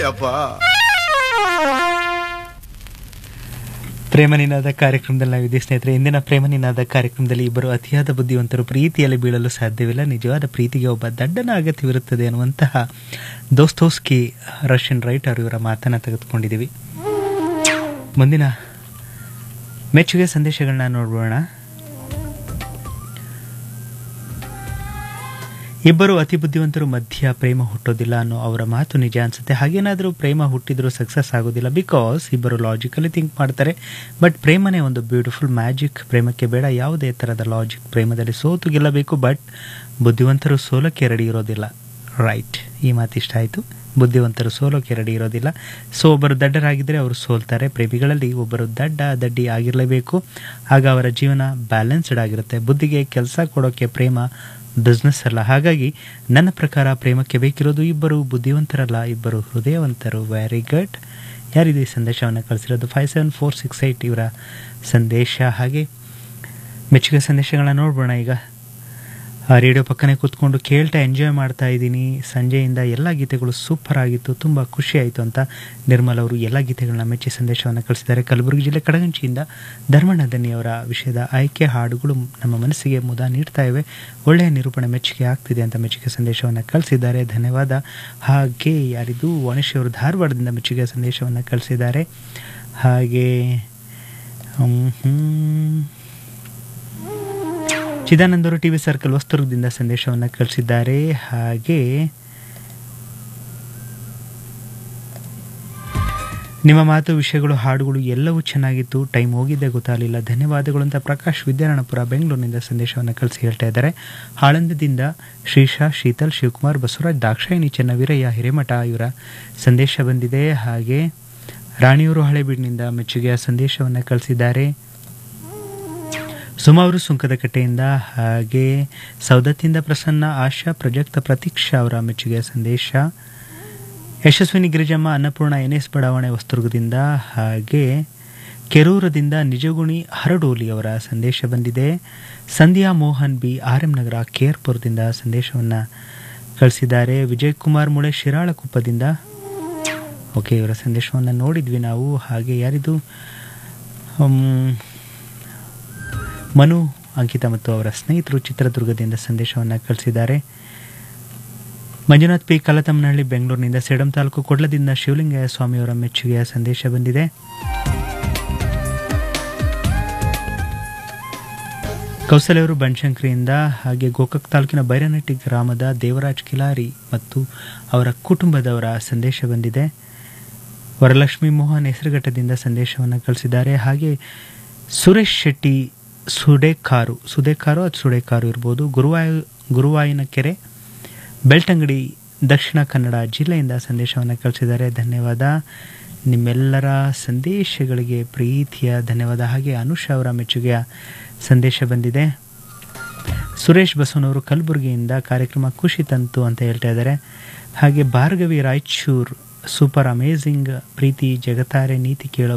ಅಪ್ಪ ಪ್ರೇಮ ನಿನಾದ ಕಾರ್ಯಕ್ರಮದಲ್ಲಿ ನಾವಿದ್ದೀವಿ ಸ್ನೇಹಿತರೆ ಇಂದಿನ ಪ್ರೇಮ ನಿನಾದ ಕಾರ್ಯಕ್ರಮದಲ್ಲಿ ಇಬ್ಬರು ಅತಿಯಾದ ಬುದ್ಧಿವಂತರು ಪ್ರೀತಿಯಲ್ಲಿ ಬೀಳಲು ಸಾಧ್ಯವಿಲ್ಲ ನಿಜವಾದ ಪ್ರೀತಿಗೆ ಒಬ್ಬ ದಡ್ಡನ ಅಗತ್ಯವಿರುತ್ತದೆ ಅನ್ನುವಂತಹ ದೋಸ್ತೋಸ್ಕಿ ರಷ್ಯನ್ ರೈಟರ್ ಇವರ ಮಾತನ್ನ ತೆಗೆದುಕೊಂಡಿದ್ದೀವಿ ಮುಂದಿನ ಮೆಚ್ಚುಗೆ ಸಂದೇಶಗಳನ್ನ ನೋಡೋಣ ಇಬ್ಬರು ಅತಿ ಬುದ್ಧಿವಂತರು ಮಧ್ಯ ಪ್ರೇಮ ಹುಟ್ಟೋದಿಲ್ಲ ಅನ್ನೋ ಅವರ ಮಾತು ನಿಜ ಅನ್ಸುತ್ತೆ ಹಾಗೇನಾದರೂ ಪ್ರೇಮ ಹುಟ್ಟಿದ್ರೂ ಸಕ್ಸಸ್ ಆಗೋದಿಲ್ಲ ಬಿಕಾಸ್ ಇಬ್ಬರು ಲಾಜಿಕಲಿ ಥಿಂಕ್ ಮಾಡ್ತಾರೆ ಬಟ್ ಪ್ರೇಮನೇ ಒಂದು ಬ್ಯೂಟಿಫುಲ್ ಮ್ಯಾಜಿಕ್ ಪ್ರೇಮಕ್ಕೆ ಬೇಡ ಯಾವುದೇ ಥರದ ಲಾಜಿಕ್ ಪ್ರೇಮದಲ್ಲಿ ಸೋತು ಗೆಲ್ಲಬೇಕು ಬಟ್ ಬುದ್ಧಿವಂತರು ಸೋಲಕ್ಕೆ ರೆಡಿ ಇರೋದಿಲ್ಲ ರೈಟ್ ಈ ಮಾತು ಇಷ್ಟ ಆಯಿತು ಬುದ್ಧಿವಂತರು ಸೋಲೋಕೆ ರೆಡಿ ಇರೋದಿಲ್ಲ ಸೊ ಒಬ್ಬರು ದಡ್ಡರಾಗಿದ್ದರೆ ಅವರು ಸೋಲ್ತಾರೆ ಪ್ರೇಮಿಗಳಲ್ಲಿ ಒಬ್ಬರು ದಡ್ಡ ದಡ್ಡಿ ಆಗಿರಲೇಬೇಕು ಆಗ ಅವರ ಜೀವನ ಬ್ಯಾಲೆನ್ಸ್ಡ್ ಆಗಿರುತ್ತೆ ಬುದ್ಧಿಗೆ ಕೆಲಸ ಕೊಡೋಕ್ಕೆ ಪ್ರೇಮ ಬಿಸ್ನೆಸ್ ಅಲ್ಲ ಹಾಗಾಗಿ ನನ್ನ ಪ್ರಕಾರ ಪ್ರೇಮಕ್ಕೆ ಬೇಕಿರೋದು ಇಬ್ಬರು ಬುದ್ಧಿವಂತರಲ್ಲ ಇಬ್ಬರು ಹೃದಯವಂತರು ವೆರಿ ಗುಡ್ ಯಾರಿದು ಈ ಸಂದೇಶವನ್ನು ಕಳಿಸಿರೋದು five seven four six eight ಇವರ ಸಂದೇಶ ಹಾಗೆ ಮೆಚ್ಚುಗೆ ಸಂದೇಶಗಳನ್ನ ನೋಡ್ಬೋಣ ಈಗ ಆ ರೇಡಿಯೋ ಪಕ್ಕನೆ ಕೂತ್ಕೊಂಡು ಕೇಳ್ತಾ ಎಂಜಾಯ್ ಮಾಡ್ತಾ ಇದ್ದೀನಿ ಸಂಜೆಯಿಂದ ಎಲ್ಲ ಗೀತೆಗಳು ಸೂಪರ್ ಆಗಿತ್ತು ತುಂಬ ಖುಷಿ ಆಯಿತು ಅಂತ ನಿರ್ಮಲ್ ಅವರು ಎಲ್ಲ ಗೀತೆಗಳನ್ನ ಮೆಚ್ಚಿ ಸಂದೇಶವನ್ನು ಕಳಿಸಿದ್ದಾರೆ ಕಲಬುರಗಿ ಜಿಲ್ಲೆ ಕಡಗಂಚಿಯಿಂದ ಧರ್ಮಣ್ಣ ದನ್ನಿ ಅವರ ವಿಷಯದ ಆಯ್ಕೆ ಹಾಡುಗಳು ನಮ್ಮ ಮನಸ್ಸಿಗೆ ಮುದ ನೀಡ್ತಾ ಇವೆ ಒಳ್ಳೆಯ ನಿರೂಪಣೆ ಮೆಚ್ಚುಗೆ ಆಗ್ತಿದೆ ಅಂತ ಮೆಚ್ಚುಗೆ ಸಂದೇಶವನ್ನು ಕಳಿಸಿದ್ದಾರೆ ಧನ್ಯವಾದ ಹಾಗೆ ಯಾರಿದು ವಣೇಶ್ ಅವರು ಧಾರವಾಡದಿಂದ ಮೆಚ್ಚುಗೆ ಸಂದೇಶವನ್ನು ಕಳಿಸಿದ್ದಾರೆ ಹಾಗೆ ಹ್ಮ್, ಹ್ಮ್. ಚಿದಾನಂದರು ಟಿವಿ ಸರ್ಕಲ್ ವಸ್ತುರ್ಗದಿಂದ ಸಂದೇಶವನ್ನು ಕಳಿಸಿದ್ದಾರೆ ಹಾಗೆ ನಿಮ್ಮ ಮಾತು ವಿಷಯಗಳು ಹಾಡುಗಳು ಎಲ್ಲವೂ ಚೆನ್ನಾಗಿತ್ತು ಟೈಮ್ ಹೋಗಿದ್ದೇ ಗೊತ್ತಾಗಲಿಲ್ಲ ಧನ್ಯವಾದಗಳು ಅಂತ ಪ್ರಕಾಶ್ ವಿದ್ಯಾರಣಪುರ ಬೆಂಗಳೂರಿನಿಂದ ಸಂದೇಶವನ್ನು ಕಳಿಸಿ ಹೇಳ್ತಾ ಇದ್ದಾರೆ ಆಳಂದದಿಂದ ಶ್ರೀಶಾ ಶೀತಲ್ ಶಿವಕುಮಾರ್ ಬಸವರಾಜ್ ದಾಕ್ಷಾಯಿಣಿ ಚೆನ್ನವೀರಯ್ಯ ಹಿರೇಮಠ ಇವರ ಸಂದೇಶ ಬಂದಿದೆ ಹಾಗೆ ರಾಣಿಯೂರು ಹಳೆಬೀಡಿನಿಂದ ಮೆಚ್ಚುಗೆಯ ಸಂದೇಶವನ್ನು ಕಳಿಸಿದ್ದಾರೆ ಸುಮಾ ಅವರು ಸುಂಕದ ಕಟ್ಟೆಯಿಂದ ಹಾಗೆ ಸೌದತ್ತಿಯಿಂದ ಪ್ರಸನ್ನ ಆಶಾ ಪ್ರಜಕ್ತ ಪ್ರತೀಕ್ಷಾ ಅವರ ಮೆಚ್ಚುಗೆಯ ಸಂದೇಶ ಯಶಸ್ವಿನಿ ಗಿರಿಜಮ್ಮ ಅನ್ನಪೂರ್ಣ ಎನ್ ಎಸ್ ಬಡಾವಣೆ ವಸ್ತುರ್ಗದಿಂದ ಹಾಗೆ ಕೆರೂರದಿಂದ ನಿಜಗುಣಿ ಹರಡೋಲಿ ಅವರ ಸಂದೇಶ ಬಂದಿದೆ Sandhya Mohan B R M Nagara ಕೇರ್ಪುರದಿಂದ ಸಂದೇಶವನ್ನು ಕಳಿಸಿದ್ದಾರೆ ವಿಜಯ್ ಕುಮಾರ್ ಮುಳೆ ಶಿರಾಳಕೊಪ್ಪದಿಂದ ಓಕೆ ಇವರ ಸಂದೇಶವನ್ನು ನೋಡಿದ್ವಿ ನಾವು ಹಾಗೆ ಯಾರಿದು ಹ್ಮ್, ಮನು ಅಂಕಿತ ಮತ್ತು ಅವರ ಸ್ನೇಹಿತರು ಚಿತ್ರದುರ್ಗದಿಂದ ಸಂದೇಶವನ್ನು ಕಳಿಸಿದ್ದಾರೆ ಮಂಜುನಾಥ್ ಪಿ ಕಲತಮ್ಮನಹಳ್ಳಿ ಬೆಂಗಳೂರಿನಿಂದ ಸೇಡಂ ತಾಲೂಕು ಕೊಡ್ಲದಿಂದ ಶಿವಲಿಂಗಯ್ಯ ಸ್ವಾಮಿಯವರ ಮೆಚ್ಚುಗೆಯ ಸಂದೇಶ ಬಂದಿದೆ ಕೌಸಲ್ಯವರು ಬನಶಂಕರಿಯಿಂದ ಹಾಗೆ ಗೋಕಾಕ್ ತಾಲೂಕಿನ ಬೈರನಟ್ಟಿ ಗ್ರಾಮದ ದೇವರಾಜ್ ಕಿಲಾರಿ ಮತ್ತು ಅವರ ಕುಟುಂಬದವರ ಸಂದೇಶ ಬಂದಿದೆ ವರಲಕ್ಷ್ಮಿ ಮೋಹನ್ ಹೆಸರುಘಟ್ಟದಿಂದ ಸಂದೇಶವನ್ನು ಕಳಿಸಿದ್ದಾರೆ ಹಾಗೆ ಸುರೇಶ್ ಶೆಟ್ಟಿ ಸುಡೇಕಾರು ಸುಡೇಕಾರು ಅದು ಸುಡೇಕಾರು ಇರ್ಬೋದು ಗುರುವಾಯ ಗುರುವಾಯಿನ ಕೆರೆ ಬೆಳ್ತಂಗಡಿ ದಕ್ಷಿಣ ಕನ್ನಡ ಜಿಲ್ಲೆಯಿಂದ ಸಂದೇಶವನ್ನು ಕಳಿಸಿದ್ದಾರೆ ಧನ್ಯವಾದ ನಿಮ್ಮೆಲ್ಲರ ಸಂದೇಶಗಳಿಗೆ ಪ್ರೀತಿಯ ಧನ್ಯವಾದ ಹಾಗೆ ಅನುಷಾ ಅವರ ಮೆಚ್ಚುಗೆಯ ಸಂದೇಶ ಬಂದಿದೆ ಸುರೇಶ್ ಬಸವನವರು ಕಲಬುರಗಿಯಿಂದ ಕಾರ್ಯಕ್ರಮ ಖುಷಿ ತಂತು ಅಂತ ಹೇಳ್ತಾ ಇದ್ದಾರೆ ಹಾಗೆ ಭಾರ್ಗವಿ ರಾಯಚೂರ್ ಸೂಪರ್ ಅಮೇಝಿಂಗ್ ಪ್ರೀತಿ ಜಗತಾರೆ ನೀತಿ ಕೇಳೋ